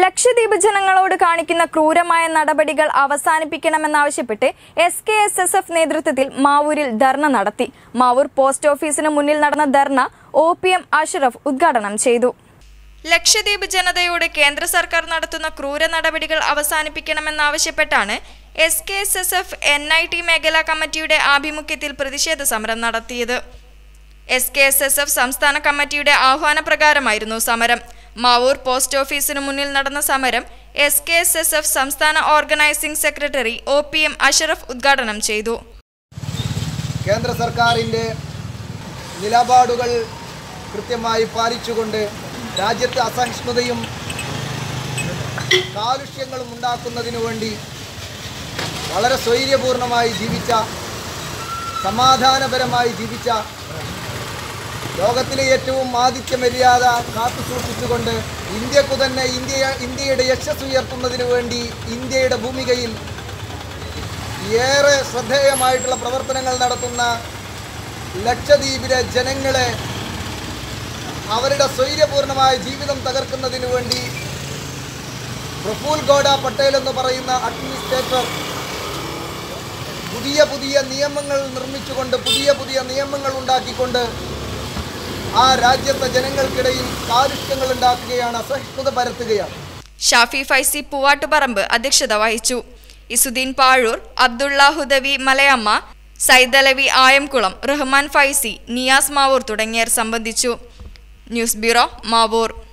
ലക്ഷദ്വീപ് ജനങ്ങളോട് കാണിക്കുന്ന ക്രൂരമായ നടപടികൾ അവസാനിപ്പിക്കണമെന്നാവശ്യപ്പെട്ട് S K S S F നേതൃത്വത്തിൽ മാവൂരിൽ ധർണ നടത്തി മാവൂർ പോസ്റ്റ് ഓഫീസിന് മുന്നിൽ നടന്ന dharna O P M Ashraf ഉദ്ഘാടനം ചെയ്തു ലക്ഷദ്വീപ് ജനതയോട് കേന്ദ്ര സർക്കാർ നടത്തുന്ന ക്രൂര നടപടികൾ അവസാനിപ്പിക്കണമെന്നാവശ്യപ്പെട്ടാണ് S K S S F N I T മേഖലാ കമ്മിറ്റിയുടെ ആഭിമുഖ്യത്തിൽ പ്രതിഷേധ സമരം നടത്തിയത് എസ് കെ എസ് എസ് എഫ് സംസ്ഥാന കമ്മിറ്റിയുടെ ആഹ്വാനപ്രകാരമായിരുന്നു സമരം മാവൂർ പോസ്റ്റ് ഓഫീസിനു മുന്നിൽ നടന്ന സമരം S K S S F സംസ്ഥാന organising secretary O P M Ashraf ഉദ്ഘാടനം ചെയ്തു കേന്ദ്ര സർക്കാരിൻ്റെ നിലപാടുകൾ കൃത്യമായി പാലിച്ചുകൊണ്ട് രാജ്യത്ത് അസഹിഷ്ണുതയും കാലുഷ്യങ്ങളും ഉണ്ടാക്കുന്നതിനു വേണ്ടി വളരെ സ്വൈര്യപൂർണമായി ജീവിച്ച സമാധാനപരമായി ജീവിച്ച ലോകത്തിലെ ഏറ്റവും ആതിഥ്യ മര്യാദ കാത്തു സൂക്ഷിച്ചുകൊണ്ട് ഇന്ത്യക്കു തന്നെ ഇന്ത്യ ഇന്ത്യയുടെ യശസ് ഉയർത്തുന്നതിനു വേണ്ടി ഇന്ത്യയുടെ ഭൂമികയിൽ ഏറെ ശ്രദ്ധേയമായിട്ടുള്ള പ്രവർത്തനങ്ങൾ നടത്തുന്ന ലക്ഷദ്വീപിലെ ജനങ്ങളെ അവരുടെ സ്വൈര്യപൂർണമായ ജീവിതം തകർക്കുന്നതിനു വേണ്ടി പ്രഫുൽ ഗോഡ പട്ടേൽ എന്ന് പറയുന്ന അഡ്മിനിസ്ട്രേറ്റർ പുതിയ പുതിയ നിയമങ്ങൾ നിർമ്മിച്ചുകൊണ്ട് പുതിയ പുതിയ നിയമങ്ങൾ ഉണ്ടാക്കിക്കൊണ്ട് ആ രാജ്യത്തെ ജനങ്ങൾക്കിടയിൽ കാലുഷ്യങ്ങൾ ഉണ്ടാക്കുകയാണ് അസഹിഷ്ണുത പരത്തുകയാണ് ഷാഫി ഫൈസി പൂവാട്ടുപറമ്പ് അധ്യക്ഷത വഹിച്ചു ഇസുദ്ദീൻ പാഴൂർ അബ്ദുള്ള ഹുദവി മലയമ്മ സൈദലവി ആയംകുളം റഹ്മാൻ ഫൈസി നിയാസ് മാവൂർ തുടങ്ങിയവർ സംബന്ധിച്ചു ന്യൂസ് ബ്യൂറോ മാവൂർ